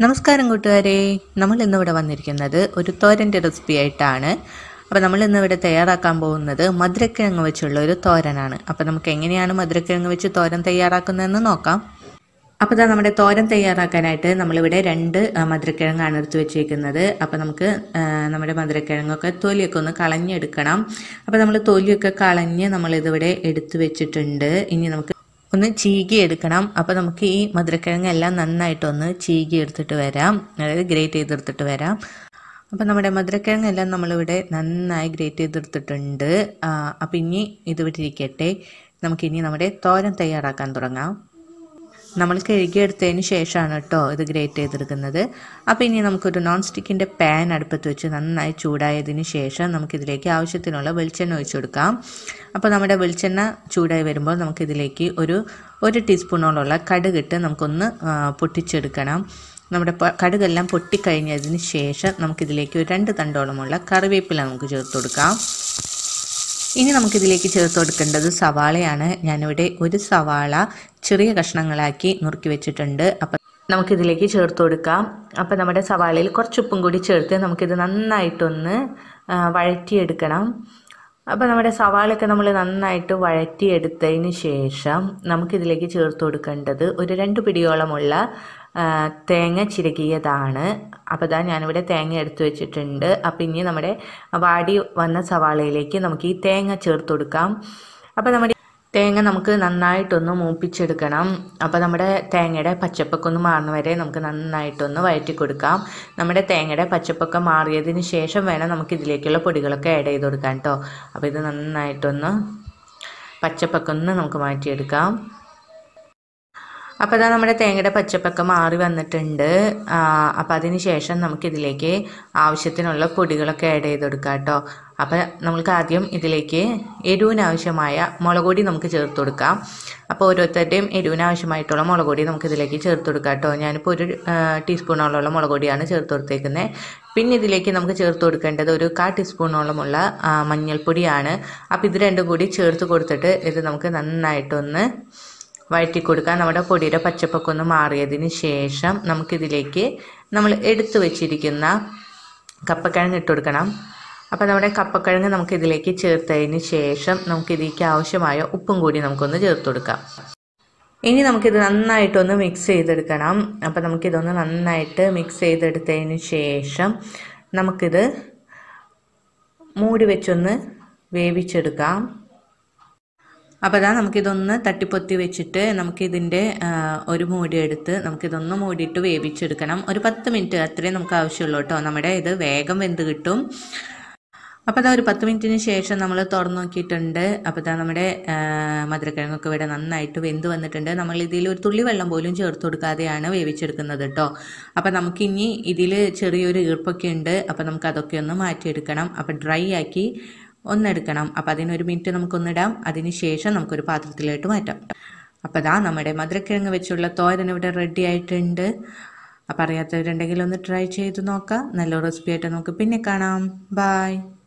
നമസ്കാരം കൂട്ടുകാരെ നമ്മൾ ഇന്നിവിടെ വന്നിരിക്കുന്നത് ഒരു തോരൻ്റെ റെസിപ്പി ആയിട്ടാണ് അപ്പോൾ നമ്മൾ ഇന്നിവിടെ തയ്യാറാക്കാൻ പോകുന്നത് മധുരക്കിഴങ്ങ് വെച്ചുള്ള ഒരു തോരനാണ് അപ്പോൾ നമുക്ക് എങ്ങനെയാണ് മധുരക്കിഴങ്ങ് വെച്ച് തോരൻ തയ്യാറാക്കുന്നതെന്ന് നോക്കാം അപ്പോൾ ഇതാ നമ്മുടെ തോരൻ തയ്യാറാക്കാനായിട്ട് നമ്മളിവിടെ രണ്ട് ആ, മധുരക്കിഴങ്ങാണ് എടുത്ത് വെച്ചേക്കുന്നത് അപ്പോൾ നമുക്ക് ആ, നമ്മുടെ മധുരക്കിഴങ്ങൊക്കെ തൊലിയൊക്കെ ഒന്ന് കളഞ്ഞെടുക്കണം അപ്പോൾ നമ്മൾ തൊലിയൊക്കെ കളഞ്ഞ് നമ്മളിതിവിടെ എടുത്ത് വെച്ചിട്ടുണ്ട് ഇനി നമുക്ക് ഒന്ന് ചീകി എടുക്കണം അപ്പോൾ നമുക്ക് ഈ മധുരക്കിഴങ്ങെല്ലാം നന്നായിട്ടൊന്ന് ചീകി എടുത്തിട്ട് വരാം അതായത് ഗ്രേറ്റ് ചെയ്തെടുത്തിട്ട് വരാം അപ്പോൾ നമ്മുടെ മധുരക്കിഴങ്ങെല്ലാം നമ്മളിവിടെ നന്നായി ഗ്രേറ്റ് ചെയ്തെടുത്തിട്ടുണ്ട് അപ്പോൾ ഇനി ഇത് വിട്ടിരിക്കട്ടെ നമുക്കിനി നമ്മുടെ തോരൻ തയ്യാറാക്കാൻ തുടങ്ങാം നമ്മൾ കഴുകിയെടുത്തതിന് ശേഷമാണ് കേട്ടോ ഇത് ഗ്രേറ്റ് ചെയ്തെടുക്കുന്നത് അപ്പോൾ ഇനി നമുക്കൊരു നോൺ സ്റ്റിക്കിൻ്റെ പാൻ അടുപ്പത്ത് വെച്ച് നന്നായി ചൂടായതിന് ശേഷം നമുക്കിതിലേക്ക് ആവശ്യത്തിനുള്ള വെളിച്ചെണ്ണ ഒഴിച്ചു കൊടുക്കാം അപ്പോൾ നമ്മുടെ വെളിച്ചെണ്ണ ചൂടായി വരുമ്പോൾ നമുക്കിതിലേക്ക് ഒരു ഒരു ടീസ്പൂണോളമുള്ള കടുകിട്ട് നമുക്കൊന്ന് ആ, പൊട്ടിച്ചെടുക്കണം നമ്മുടെ പ- കടുകെല്ലാം പൊട്ടിക്കഴിഞ്ഞതിന് ശേഷം നമുക്കിതിലേക്ക് ഒരു രണ്ട് തണ്ടോളമുള്ള കറിവേപ്പില നമുക്ക് ചേർത്ത് കൊടുക്കാം ഇനി നമുക്കിതിലേക്ക് ചേർത്ത് കൊടുക്കേണ്ടത് സവാളയാണ് ഞാനിവിടെ ഒരു സവാള ചെറിയ കഷ്ണങ്ങളാക്കി നുറുക്കി വെച്ചിട്ടുണ്ട് അപ്പം നമുക്കിതിലേക്ക് ചേർത്ത് കൊടുക്കാം അപ്പം നമ്മുടെ സവാളയിൽ കുറച്ച് ഉപ്പും കൂടി ചേർത്ത് നമുക്കിത് നന്നായിട്ടൊന്ന് ആ, വഴറ്റിയെടുക്കണം അപ്പോൾ നമ്മുടെ സവാളയൊക്കെ നമ്മൾ നന്നായിട്ട് വഴറ്റിയെടുത്തതിന് ശേഷം നമുക്കിതിലേക്ക് ചേർത്ത് കൊടുക്കേണ്ടത് ഒരു രണ്ട് പിടിയോളമുള്ള ആ, തേങ്ങ ചിരകിയതാണ് അപ്പോൾ ഇതാ ഞാനിവിടെ തേങ്ങ എടുത്തു വെച്ചിട്ടുണ്ട് അപ്പോൾ ഇനി നമ്മുടെ വാടി വന്ന സവാളയിലേക്ക് നമുക്ക് ഈ തേങ്ങ ചേർത്ത് കൊടുക്കാം അപ്പോൾ നമ്മുടെ തേങ്ങ നമുക്ക് നന്നായിട്ടൊന്ന് മൂപ്പിച്ചെടുക്കണം അപ്പോൾ നമ്മുടെ തേങ്ങയുടെ പച്ചപ്പൊക്കെ ഒന്ന് മാറുന്ന വരെ നമുക്ക് നന്നായിട്ടൊന്ന് വഴറ്റി കൊടുക്കാം നമ്മുടെ തേങ്ങയുടെ പച്ചപ്പൊക്കെ മാറിയതിന് ശേഷം വേണം നമുക്ക് ഇതിലേക്കുള്ള പൊടികളൊക്കെ ആഡ് ചെയ്ത് കൊടുക്കാൻ കേട്ടോ അപ്പോൾ ഇത് നന്നായിട്ടൊന്ന് പച്ചപ്പൊക്കെ ഒന്ന് നമുക്ക് മാറ്റിയെടുക്കാം അപ്പോൾ അതാ നമ്മുടെ തേങ്ങയുടെ പച്ചപ്പൊക്കെ മാറി വന്നിട്ടുണ്ട് അപ്പോൾ അതിന് ശേഷം നമുക്കിതിലേക്ക് ആവശ്യത്തിനുള്ള പൊടികളൊക്കെ ആഡ് ചെയ്ത് കൊടുക്കാം കേട്ടോ അപ്പോൾ നമ്മൾക്ക് ആദ്യം ഇതിലേക്ക് എരിവിനാവശ്യമായ മുളക് പൊടി നമുക്ക് ചേർത്ത് കൊടുക്കാം അപ്പോൾ ഓരോരുത്തരുടെയും എരിവിനാവശ്യമായിട്ടുള്ള മുളക് പൊടി നമുക്ക് ഇതിലേക്ക് ചേർത്ത് കൊടുക്കാം കേട്ടോ ഞാനിപ്പോൾ ഒരു ആ, ടീസ്പൂണോളമുള്ള മുളക് പൊടിയാണ് ചേർത്ത് കൊടുത്തേക്കുന്നത് പിന്നെ ഇതിലേക്ക് നമുക്ക് ചേർത്ത് കൊടുക്കേണ്ടത് ഒരു കാ ടീസ്പൂണോളമുള്ള ആ, മഞ്ഞൾപ്പൊടിയാണ് അപ്പോൾ ഇത് രണ്ടും കൂടി ചേർത്ത് കൊടുത്തിട്ട് ഇത് നമുക്ക് നന്നായിട്ടൊന്ന് വഴറ്റി കൊടുക്കാം നമ്മുടെ പൊടിയുടെ പച്ചപ്പൊക്കെ ഒന്ന് മാറിയതിന് ശേഷം നമുക്കിതിലേക്ക് നമ്മൾ എടുത്തു വെച്ചിരിക്കുന്ന കപ്പക്കിഴങ്ങ് ഇട്ട് കൊടുക്കണം അപ്പോൾ നമ്മുടെ കപ്പക്കിഴങ്ങ് നമുക്കിതിലേക്ക് ചേർത്തതിന് ശേഷം നമുക്കിതിലേക്ക് ആവശ്യമായ ഉപ്പും കൂടി നമുക്കൊന്ന് ചേർത്ത് കൊടുക്കാം ഇനി നമുക്കിത് നന്നായിട്ടൊന്ന് മിക്സ് ചെയ്തെടുക്കണം അപ്പോൾ നമുക്കിതൊന്ന് നന്നായിട്ട് മിക്സ് ചെയ്തെടുത്തതിന് ശേഷം നമുക്കിത് മൂടി വെച്ചൊന്ന് വേവിച്ചെടുക്കാം അപ്പോൾ അതാ നമുക്കിതൊന്ന് തട്ടിപ്പൊത്തി വെച്ചിട്ട് നമുക്കിതിൻ്റെ ആ, ഒരു മൂടി എടുത്ത് നമുക്കിതൊന്ന് മൂടിയിട്ട് വേവിച്ചെടുക്കണം ഒരു പത്ത് മിനിറ്റ് അത്രയും നമുക്ക് ആവശ്യമുള്ളൂ കേട്ടോ നമ്മുടെ ഇത് വേഗം വെന്ത് കിട്ടും അപ്പോൾ അതാ ഒരു പത്ത് മിനിറ്റിന് ശേഷം നമ്മൾ തുറന്നു നോക്കിയിട്ടുണ്ട് അപ്പോൾ ഇതാ നമ്മുടെ ആ, മധുരക്കിഴങ്ങൊക്കെ ഇവിടെ നന്നായിട്ട് വെന്ത് വന്നിട്ടുണ്ട് നമ്മൾ ഇതിൽ ഒരു തുള്ളി വെള്ളം പോലും ചേർത്ത് കൊടുക്കാതെയാണ് വേവിച്ചെടുക്കുന്നത് കേട്ടോ അപ്പോൾ നമുക്കിനി ഇതിൽ ചെറിയൊരു ഈർപ്പൊക്കെ ഉണ്ട് അപ്പോൾ നമുക്ക് അതൊക്കെ ഒന്ന് മാറ്റിയെടുക്കണം അപ്പോൾ ഡ്രൈ ആക്കി ഒന്നെടുക്കണം അപ്പോൾ അതിനൊരു മിനിറ്റ് നമുക്കൊന്നിടാം അതിന് ശേഷം നമുക്കൊരു പാത്രത്തിലോട്ട് മാറ്റാം അപ്പോൾ അതാ നമ്മുടെ മധുരക്കിഴങ്ങ് വെച്ചുള്ള തോരൻ ഇവിടെ റെഡി ആയിട്ടുണ്ട് അപ്പോൾ അറിയാത്തവരുണ്ടെങ്കിൽ ഒന്ന് ട്രൈ ചെയ്ത് നോക്കാം നല്ല റെസിപ്പി ആയിട്ട് നമുക്ക് പിന്നെ കാണാം ബായ്